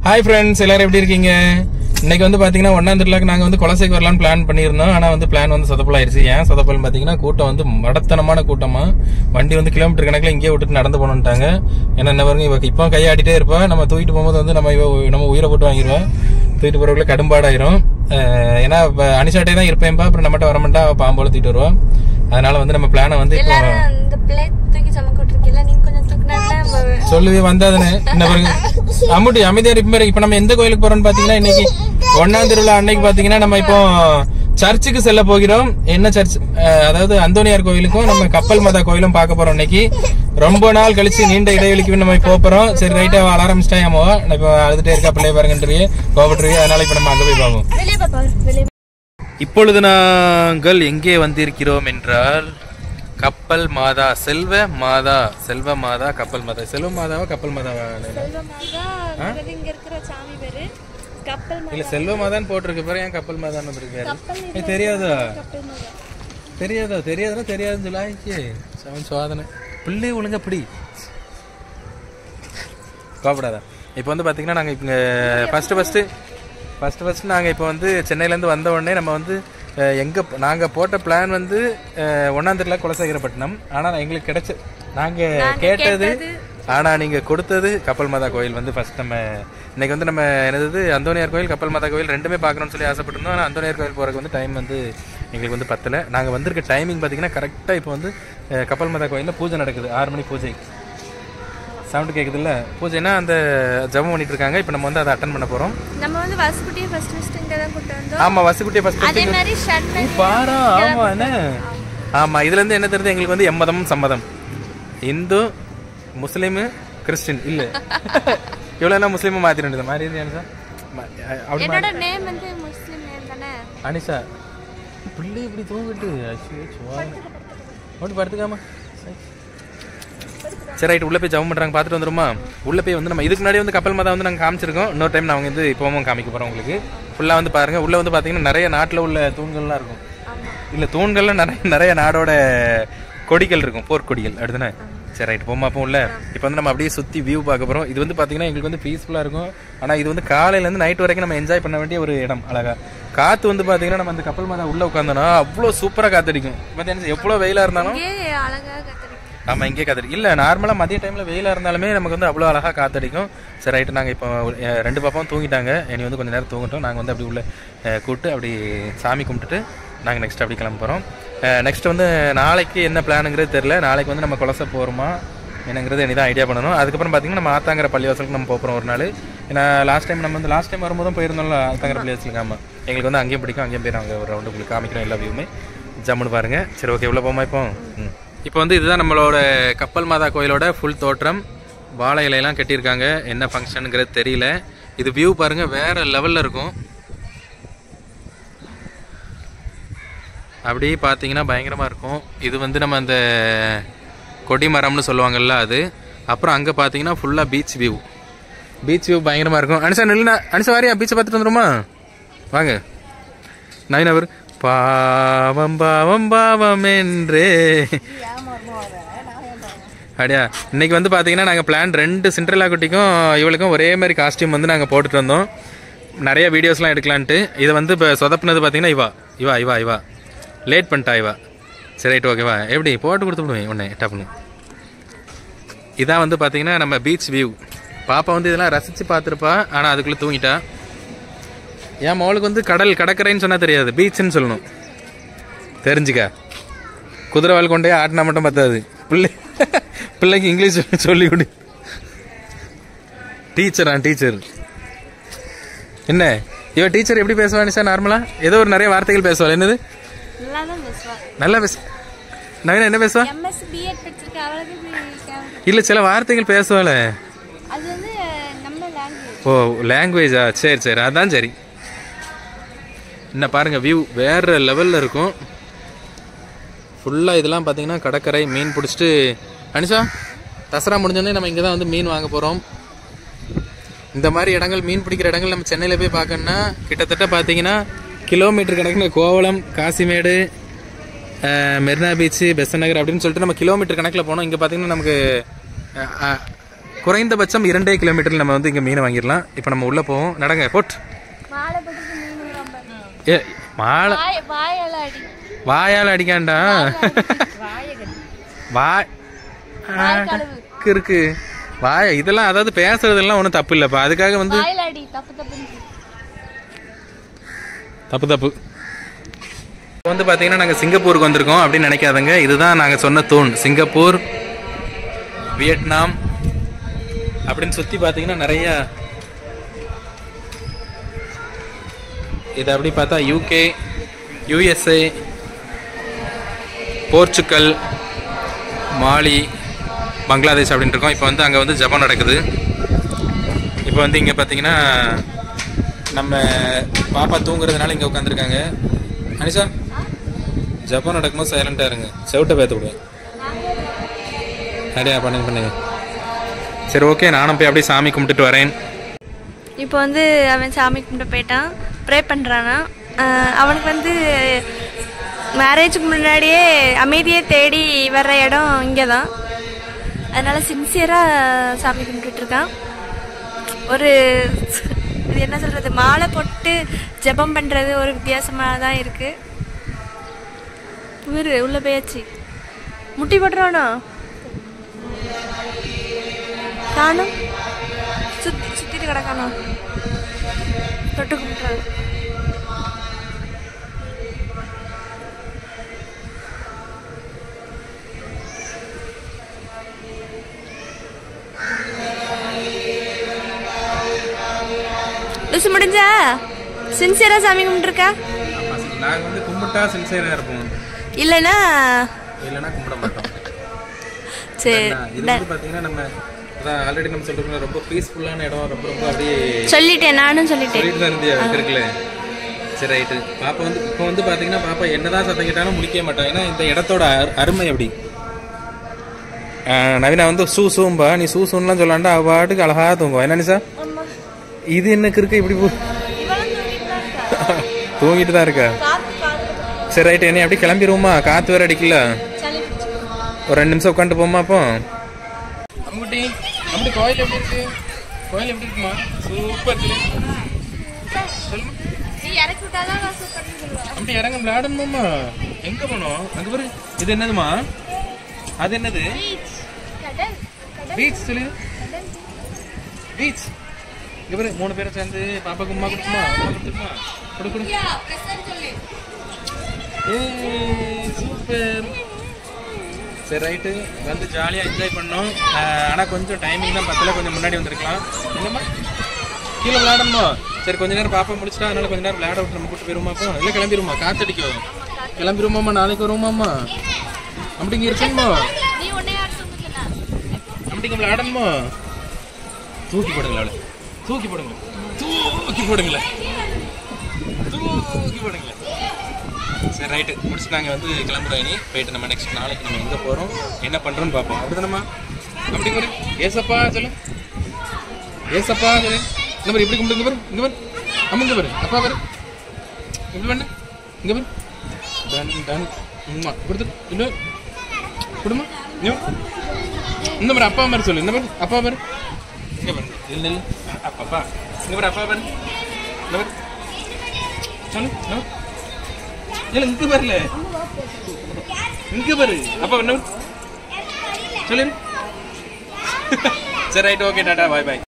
Hi friends எல்லாரும் எப்படி இருக்கீங்க இன்னைக்கு வந்து பாத்தீங்கன்னா ஒன்னாம் திருவிழாக்கு நாங்க வந்து குலசைக்கு வரலாம்னு பிளான் பண்ணியிருந்தோம் ஆனா வந்து பிளான் வந்து சொதப்பல் ஆயிருச்சு ஏன் சொதப்பல் பாத்தீங்கன்னா கூட்டம் வந்து மடத்தனமான கூட்டமா வண்டி வந்து கிலோமீட்டர் கணக்குல இங்கேயே விட்டுட்டு நடந்து போகணுன்ட்டாங்க ஏன்னா என்ன பாருங்க இவ இப்போ கையாடிட்டே இருப்பா நம்ம தூக்கிட்டு போகும்போது வந்து நம்ம இவ நம்ம உயிரை போட்டு வாங்கிடுவா தூக்கிட்டு போறவங்கள கடும்பாடாயிரும் அஹ் ஏன்னா இப்ப அனிஷாட்டே தான் இருப்பேன்பா அப்புறம் நம்மகிட்ட வரமாட்டா அவ பாம்போல தூக்கிட்டு வருவா அதனால வந்து நம்ம பிளானை வந்து இப்போ எல்லாரும் அந்த பிளேட் தூக்கி சமக்கிட்டு நீங்க கொஞ்சம் தூக்கினா சொல்லவே வந்தாதுன்னு என்ன பாருங்க அம்முட்டி அமைதியா இருப்ப பாருங்க இப்ப நம்ம எந்த கோயிலுக்கு போறோம்னு பாத்தீங்கன்னா இன்னைக்கு ஒன்னாம் திருவிழா அன்னைக்கு பாத்தீங்கன்னா நம்ம இப்போ சர்ச்சுக்கு செல்ல போகிறோம் என்ன சர்ச் அஹ், அதாவது அந்தோனியார் கோயிலுக்கும் நம்ம கப்பல் மாதா கோயிலும் பார்க்க போறோம் இன்னைக்கு ரொம்ப நாள் கழிச்சு நீண்ட இடைவெளிக்கு நம்ம போக போறோம் சரி ரைட்டா வர ஆரம்பிச்சிட்டேன் அம்மா நான் இப்போ அழுதுட்டே இருக்கா பிள்ளைய பாருங்கன்றீ கோபப்படுறீ அதனால இப்ப நம்ம அங்க போய் பார்ப்போம் வெளியே பாப்பா வெளியே இப்பொழுது நாங்கள் எங்கே வந்திருக்கிறோம் என்றால் கப்பல் மாதா செல்வ மாதா செல்வ மாதா கப்பல் மாதா செல்வ மாதாவா கப்பல் மாதாவா செல்வமாதான் இங்க இருக்கிற சாமி பேரு கப்பல் மா- இல்ல செல்வ மாதான் போட்டிருக்கு பாரு ஏன் கப்பல் மாதான் வந்திருக்காரு கப்பல் ஏய், தெரியாதா கப்பல் மாதா தெரியாதா தெரியாதுன்னா தெரியாதுன்னு சொல்லாச்சு செவன் சோதனை பிள்ளை ஒழுங்கா பிடி கோபப்படாத இப்போ வந்து பாத்தீங்கன்னா நாங்க இங்க ஃபர்ஸ்ட் ஃபர்ஸ்ட் ஃபர்ஸ்ட் ஃபர்ஸ்ட் நாங்க இப்போ வந்து சென்னையில இருந்து வந்த உடனே நம்ம வந்து அஹ், எங்க ப- நாங்க போட்ட பிளான் வந்து அஹ், ஒண்ணாம் தெருல குலசேகரப்பட்டினம் ஆனா எங்களுக்கு கிடைச்ச நாங்க கேட்டது ஆனா நீங்க கொடுத்தது கப்பல் மாதா கோயில் வந்து ஃபர்ஸ்ட் நம்ம இன்னைக்கு வந்து நம்ம என்னது அந்தோனியார் கோயில் கப்பல் மாதா கோயில் ரெண்டுமே பார்க்கணும்னு சொல்லி ஆசைப்பட்டிருந்தோம் ஆனா அந்தோனியார் கோயில் போறதுக்கு வந்து டைம் வந்து எங்களுக்கு வந்து பத்தல நாங்க வந்திருக்க டைமிங் பாத்தீங்கன்னா கரெக்டா இப்போ வந்து அஹ், கப்பல் மாதா கோயில்ல பூஜை நடக்குது ஆறு மணி பூஜை சவுண்ட் கேக்குதுல்ல பூஜைனா அந்த ஜெபம் பண்ணிட்டு இருக்காங்க இப்போ நம்ம வந்து அதை அட்டன் பண்ண போறோம் நம்ம வந்து வசுக்குட்டியை ஃபர்ஸ்ட் ஃபர்ஸ்ட் இங்க தான் கூட்டு வந்தோம் ஆமா வசுக்குட்டியை ஃபர்ஸ்ட் அதே மாதிரி ஷர்ட் பாரா ஆமா என்ன ஆமா இதுல இருந்து என்ன தெரியுது எங்களுக்கு வந்து எம்மதம் சம்மதம் இந்து முஸ்லீம் கிறிஸ்டின் இல்ல இவ்வளவு என்ன முஸ்லீமும் மாத்திட்டு மாதிரி இருந்து சார் அப்படி என்னோட நேம் வந்து முஸ்லிம் நேம் தானே அனிஷா பிள்ளை இப்படி தூங்கிட்டு ஐயோ, சும்மா. அப்படி படுத்துக்காம சரி ரைட் உள்ள போய் ஜவம் பண்றாங்க பார்த்துட்டு வந்துருமா உள்ள போய் வந்து நம்ம இதுக்கு முன்னாடி வந்து கப்பல் மாதா வந்து நாங்க காமிச்சிருக்கோம் இன்னொரு டைம் நான் வந்து இப்பவும் காமிக்க போறோம் உங்களுக்கு ஃபுல்லா வந்து பாருங்க உள்ள வந்து பாத்தீங்கன்னா நிறைய நாட்டுல உள்ள தூண்கள்லாம் இருக்கும் இல்ல தூண்கள்ல நிறைய நிறைய நாடோட கொடிகள் இருக்கும் போர்க்கொடிகள் அடுத்தானே சரி ரைட் போமா அப்போ உள்ள இப்போ வந்து நம்ம அப்படியே சுத்தி வியூ பார்க்க போறோம் இது வந்து பாத்தீங்கன்னா எங்களுக்கு வந்து பீஸ்ஃபுல்லா இருக்கும் ஆனா இது வந்து காலையில இருந்து நைட் வரைக்கும் நம்ம என்ஜாய் பண்ண வேண்டிய ஒரு இடம் அழகா காத்து வந்து பாத்தீங்கன்னா நம்ம அந்த கப்பல் மாதா உள்ள உட்காந்தோம்னா அவ்வளவு சூப்பரா காத்தடிக்கும் பாத்தீங்கன்னா எவ்வளவு வெயிலா இருந்தாலும் இங்கே அழகா கத்திரிக்கோம் ஆமா இங்கே காத்தடி இல்ல நார்மலா மதிய டைம்ல வெயிலா இருந்தாலுமே நமக்கு வந்து அவ்வளவு அழகா காத்தடிக்கும் சரி ரைட்டு நாங்க இப்போ அஹ், ரெண்டு பாப்பாவும் தூங்கிட்டாங்க இனி வந்து கொஞ்ச நேரம் தூங்கட்டும் நாங்க வந்து அப்படி உள்ள அஹ், கூப்பிட்டு அப்படி சாமி கும்பிட்டுட்டு நாங்க நெக்ஸ்ட் அப்படி கிளம்ப போறோம் நெக்ஸ்ட் வந்து நாளைக்கு என்ன பிளானுங்கிறது தெரியல நாளைக்கு வந்து நம்ம குலசை போறோமா என்னங்கிறது இனி தான் ஐடியா பண்ணணும் அதுக்கப்புறம் பார்த்தீங்கன்னா நம்ம ஆத்தாங்கிற பள்ளிவாசலுக்கு நம்ம போகிறோம் ஒரு நாள் ஏன்னா லாஸ்ட் டைம் நம்ம வந்து லாஸ்ட் டைம் வரும்போதும் போயிருந்தோம்ல ஆத்தாங்கிற பள்ளிவாசலுக்கு ஆமாம் எங்களுக்கு வந்து அங்கேயும் பிடிக்கும் அங்கேயும் போய் நாங்கள் ஒரு ரவுண்டு உங்களுக்கு காமிக்கிறோம் எல்லா வியூமே ஜம்முன்னு பாருங்க சரி ஓகே எவ்வளோ போமா இப்போ ம் இப்போ வந்து இதுதான் நம்மளோட கப்பல் மாதா கோயிலோட ஃபுல் தோற்றம் வாழை இலையெல்லாம் கட்டியிருக்காங்க என்ன ஃபங்க்ஷனுங்கிறது தெரியல இது வியூ பாருங்க வேற லெவலில் இருக்கும் அப்படியே பார்த்தீங்கன்னா பயங்கரமாக இருக்கும் இது வந்து நம்ம அந்த கொடிமரம்னு சொல்லுவாங்கல்ல அது அப்புறம் அங்கே பார்த்தீங்கன்னா ஃபுல்லாக பீச் வியூ பீச் வியூ பயங்கரமாக இருக்கும் அனிஷா நில்லுனா அனிஷா வாரியா பீச்சை பார்த்துட்டு வந்துருமா வாங்க நவீன் அவர் பாவம் பாவம் பாவம் என்றே அப்படியா இன்னைக்கு வந்து பார்த்தீங்கன்னா நாங்கள் பிளான் ரெண்டு சிண்ட்ரலா குட்டிக்கும் இவளுக்கும் ஒரே மாதிரி காஸ்டியூம் வந்து நாங்கள் போட்டுட்டு வந்தோம் நிறைய வீடியோஸ்லாம் எடுக்கலான்ட்டு இதை வந்து இப்போ சொதப்புனது பார்த்தீங்கன்னா இவா இவா இவா இவா லேட் பண்ணிட்டா இவா சரி ரைட் ஓகேவா எப்படி போட்டு கொடுத்து விடுவேன் உடனே டப்புன்னு இதான் வந்து பார்த்தீங்கன்னா நம்ம பீச் வியூ பாப்பா வந்து இதெல்லாம் ரசித்து பார்த்துருப்பா ஆனால் அதுக்குள்ளே தூங்கிட்டா என் மவளுக்கு வந்து கடல் கடற்கரைன்னு சொன்னால் தெரியாது பீச்சுன்னு சொல்லணும் தெரிஞ்சுக்க குதிரைவால் கொண்டே ஆட்டினா மட்டும் பத்தாது பிள்ளை பிள்ளைக்கு இங்கிலீஷ் சொல்லி கொடு டீச்சரா டீச்சர் என்ன இவ டீச்சர் எப்படி பேசுவான்னு சார் நார்மலா ஏதோ ஒரு நிறைய வார்த்தைகள் பேசுவாள் என்னது நல்லா தான் பேசுவா நல்லா பேச நவீனா என்ன பேசுவா எம்எஸ்சி பிஎட் படிச்சிருக்க அவளுக்கு இல்ல சில வார்த்தைகள் பேசுவாள அது வந்து நம்ம லாங்குவேஜ் ஓ லாங்குவேஜா சரி சரி அதான் சரி என்ன பாருங்க வியூ வேற லெவல்ல இருக்கும் ஃபுல்லாக இதெல்லாம் பார்த்தீங்கன்னா கடற்கரை மீன் பிடிச்சிட்டு அனிஷா தசரா முடிஞ்சோடனே நம்ம இங்கே தான் வந்து மீன் வாங்க போகிறோம் இந்த மாதிரி இடங்கள் மீன் பிடிக்கிற இடங்கள் நம்ம சென்னையில் போய் பார்க்கணுன்னா கிட்டத்தட்ட பார்த்தீங்கன்னா கிலோமீட்டர் கணக்கில் கோவளம் காசிமேடு அஹ், மெரினா பீச்சு பெசன் நகர் அப்படின்னு சொல்லிட்டு நம்ம கிலோமீட்டர் கணக்கில் போனோம் இங்கே பார்த்தீங்கன்னா நமக்கு அஹ், அஹ், குறைந்தபட்சம் இரண்டே கிலோமீட்டரில் நம்ம வந்து இங்கே மீனை வாங்கிடலாம் இப்போ நம்ம உள்ளே போவோம் நடங்க போட் மாலை போட்டு மீன் ரொம்ப ஏ மாலை வாய் வாயால அடி வாயால் அடிக்காண்டா வாய் ஆ, இருக்கு வாய இதெல்லாம் அதாவது பேசுறதெல்லாம் ஒன்றும் தப்பு இல்லைப்பா அதுக்காக வந்து வாயில அடி தப்பு தப்புன்னு தப்பு தப்பு இப்போ வந்து பார்த்தீங்கன்னா நாங்கள் சிங்கப்பூருக்கு வந்திருக்கோம் அப்படின்னு நினைக்காதங்க இதுதான் நாங்கள் சொன்ன தூண் சிங்கப்பூர் வியட்நாம் அப்படின்னு சுற்றி பார்த்தீங்கன்னா நிறைய இது அப்படி பார்த்தா UK USA Portugal Mali Bangladesh அப்படின்னு இருக்கோம் இப்போ வந்து அங்கே வந்து ஜப்பான் நடக்குது இப்போ வந்து இங்கே பார்த்தீங்கன்னா நம்ம பாப்பா தூங்குறதுனால இங்கே உட்காந்துருக்காங்க அனிஷா ஜப்பான் நடக்கும்போது சைலண்டாக இருங்க செவிட்ட பேத்த விடுவேன் அப்படியா பண்ணுங்க பண்ணுங்க சரி ஓகே நானும் போய் அப்படியே சாமி கும்பிட்டுட்டு வரேன் இப்போ வந்து அவன் சாமி கும்பிட்டு போயிட்டான் ப்ரே பண்ணுறானா அவனுக்கு வந்து மேரேஜுக்கு முன்னாடியே அமைதியை தேடி வர்ற இடம் இங்கே தான் அதனால சின்சியராக சாமி கும்பிட்டுட்டு இருக்கான் ஒரு இது என்ன சொல்கிறது மாலை போட்டு ஜெபம் பண்ணுறது ஒரு வித்தியாசமாக தான் இருக்குது இவரு உள்ள போயாச்சு முட்டி போட்டுருவானோ காணும் சுத்தி சுத்திட்டு கிடக்கானோ தொட்டு கும்பிட்றாரு லுசு முடிஞ்சா சின்சியரா சாமி கும்பிட்டுருக்கா நாங்கள் வந்து கும்பிட்டா சின்சைராக இருப்போம் இல்லைன்னா இல்லைன்னா கும்பிட மாட்டோம் சரி இது வந்து பார்த்தீங்கன்னா நம்ம அதான் ஆல்ரெடி நம்ம சொல்லிருக்கோம் ரொம்ப பீஸ்ஃபுல்லான இடம் ரொம்ப ரொம்ப அப்படியே சொல்லிட்டேன் நானும் சொல்லிட்டேன் சொல்லிட்டு தான் இருந்தியா இருக்குல்ல சரி ரைட்டு பாப்பா வந்து இப்போ வந்து பார்த்தீங்கன்னா பாப்பா என்னதான் சத்தம் கேட்டாலும் முடிக்கவே மாட்டோம் ஏன்னா இந்த இடத்தோட அரு- அருமை அப்படி ஆஹ் நவீனா வந்து சூ சூம்பா நீ சூ சூன்லாம் சொல்லாண்டா அவ பாட்டுக்கு அழகா தூங்குவா என்ன நிசா இது என்ன இருக்கு இப்படி போ தூங்கிட்டு தான் இருக்கா சரி ரைட்டு என்ன அப்படியே கிளம்பிடுவோமா காத்து வேற அடிக்கல ஒரு ரெண்டு நிமிஷம் உட்காந்து போமா அப்போ அம்முட்டி அம்முட்டி கோயில் எப்படி இருக்கு கோயில் எப்படி இருக்குமா சூப்பர் சொல்லுமா அப்படி இறங்க விளையாடணுமாம்மா எங்க போனோம் அங்க பாரு இது என்னதுமா அது என்னது பீச் சொல்லு பீச் இங்க பாரு மூணு பேரும் சேர்ந்து பாப்பாக்கு உமா கொடுக்குமா உமா கொடுத்துருமா கொடு கொடு ஏய் சூப்பர் சரி ரைட்டு வந்து ஜாலியாக என்ஜாய் பண்ணோம் ஆஹ் ஆனா கொஞ்சம் டைமிங் தான் பத்தல கொஞ்சம் முன்னாடி வந்திருக்கலாம் என்னம்மா கீழே விளையாடணுமா சரி கொஞ்ச நேரம் பாப்பா முடிச்சிட்டா அதனால கொஞ்ச நேரம் விளையாட விட்டு நம்ம கூட்டு போயிருமா அப்போ இல்லை கிளம்பிடுமா காத்தடிக்கும் கிளம்பிடுமாம்மா நாளைக்கு வருவோமாம்மா அப்படிங்க இருக்கணுமா நீ உன்னை யார் தூங்குதுல அப்படிங்க விளையாடணுமா தூக்கி போடுங்களா அவளை தூக்கி போடுங்க தூக்கி போடுங்களேன் தூக்கி போடுங்களேன் சரி ரைட்டு முடிச்சு நாங்கள் வந்து கிளம்புறோம் இனி போயிட்டு நம்ம நெக்ஸ்ட் நாளைக்கு நம்ம எங்கே போகிறோம் என்ன பண்ணுறோன்னு பார்ப்போம் அப்படிதானம்மா அப்படி பாரு ஏசப்பா சொல்லு ஏசப்பா சொல்லு இந்த மாதிரி இப்படி கும்பிட்டு இங்கே பாரு இங்கே பாரு அம்மா இங்கே பாரு அப்பா பாரு இப்படி பண்ணு இங்கே பாரு டன் டன் உம்மா கொடுத்து இன்னும் குடுமா இன்னும் இந்த மாதிரி அப்பா மாதிரி சொல்லு இந்த மாதிரி அப்பா பாரு இங்க பாரு இல்ல இல்ல அப்பா அப்பா இங்க பாரு அப்பா பாரு இந்த பாரு சொல்லு இந்த பாரு. இல்ல இங்க பாருல இங்க பாரு அப்பா என்ன பாரு? சொல்லு சரி ரைட் ஓகே டாடா பாய் பாய்